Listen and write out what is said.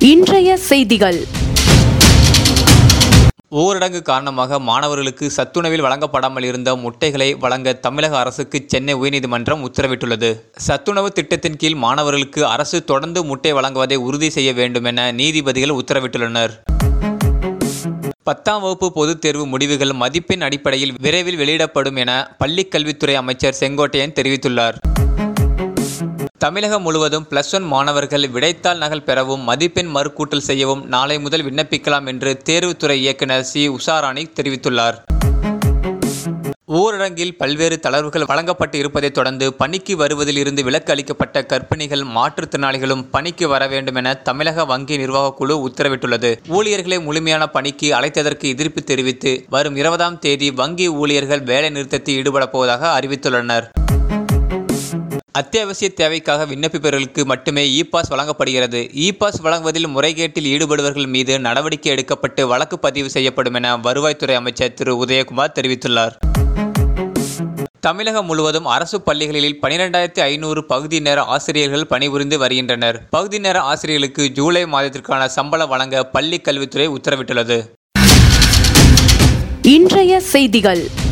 இன்றைய செய்திகள் ஊரடங்கு காரணமாக மாணவர்களுக்கு சத்துணவில் வழங்கப்படாமல் இருந்த முட்டைகளை வழங்க தமிழக அரசுக்கு சென்னை உயர்நீதிமன்றம் உத்தரவிட்டுள்ளது சத்துணவு திட்டத்தின் கீழ் மாணவர்களுக்கு அரசு தொடர்ந்து முட்டை வழங்குவதை உறுதி செய்ய வேண்டும் என நீதிபதிகள் உத்தரவிட்டுள்ளனர் பத்தாம் வகுப்பு பொதுத் தேர்வு முடிவுகள் மதிப்பெண் அடிப்படையில் விரைவில் வெளியிடப்படும் என பள்ளிக் கல்வித்துறை அமைச்சர் செங்கோட்டையன் தெரிவித்துள்ளார் தமிழகம் முழுவதும் பிளஸ் ஒன் மாணவர்கள் விடைத்தாள் நகல் பெறவும் மதிப்பெண் மறுக்கூட்டல் செய்யவும் நாளை முதல் விண்ணப்பிக்கலாம் என்று தேர்வுத்துறை இயக்குனர் சி உஷாராணி தெரிவித்துள்ளார் ஊரடங்கில் பல்வேறு தளர்வுகள் வழங்கப்பட்டு இருப்பதைத் தொடர்ந்து பணிக்கு வருவதில் இருந்து விலக்கு அளிக்கப்பட்ட கர்ப்பிணிகள் மாற்றுத்திறனாளிகளும் பணிக்கு வர வேண்டும் என தமிழக வங்கி நிர்வாகக் குழு உத்தரவிட்டுள்ளது ஊழியர்களை முழுமையான பணிக்கு அழைத்ததற்கு எதிர்ப்பு தெரிவித்து வரும் இருபதாம் தேதி வங்கி ஊழியர்கள் வேலை நிறுத்தத்தில் ஈடுபடப் போவதாக அறிவித்துள்ளனர் அத்தியாவசிய தேவைக்காக விண்ணப்பிப்பவர்களுக்கு மட்டுமே இ பாஸ் வழங்கப்படுகிறது இ பாஸ் வழங்குவதில் முறைகேட்டில் ஈடுபடுபவர்கள் மீது நடவடிக்கை எடுக்கப்பட்டு வழக்கு பதிவு செய்யப்படும் என வருவாய்த்துறை அமைச்சர் திரு உதயகுமார் தெரிவித்துள்ளார் தமிழகம் முழுவதும் அரசு பள்ளிகளில் பனிரெண்டாயிரத்தி ஐநூறு பகுதி நேர ஆசிரியர்கள் பணிபுரிந்து வருகின்றனர் பகுதி நேர ஆசிரியர்களுக்கு ஜூலை மாதத்திற்கான சம்பளம் வழங்க பள்ளி கல்வித்துறை உத்தரவிட்டுள்ளது இன்றைய செய்திகள்